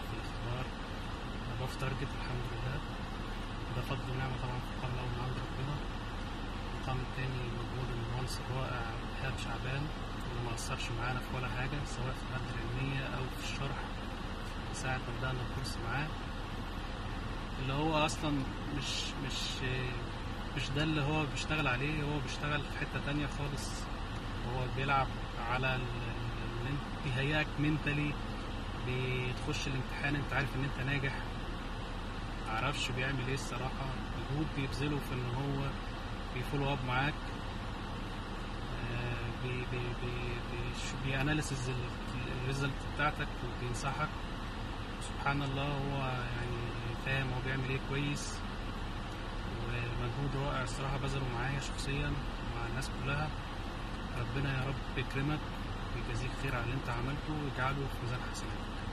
في الاختبار above target الحمد لله ده فضل ونعمة طبعا فقام الأول من عند ربنا الطعم التاني مجهود المهندس الرائع إيهاب شعبان اللي ما قصرش معانا في ولا حاجة سواء في المادة العلمية أو في الشرح ساعة ما بدأنا الكورس معاه اللي هو أصلا مش مش مش ده اللي هو بيشتغل عليه هو بيشتغل في حتة تانية خالص هو بيلعب على ال- ال- ال- بيهيئك منتلي بتخش الامتحان انت عارف ان انت ناجح معرفش بيعمل ايه الصراحة مجهود بيبذله في ان هو بيفولو اب معاك آه، بي بي بي بي- بياناليسز الريزلت بتاعتك وبينصحك سبحان الله هو يعني فاهم هو بيعمل ايه كويس ومجهود رائع الصراحة بذله معايا شخصيا ومع الناس كلها ربنا يا رب يكرمك ويجازيك خير على اللي انت عملته ويجعله في ميزان حسناتك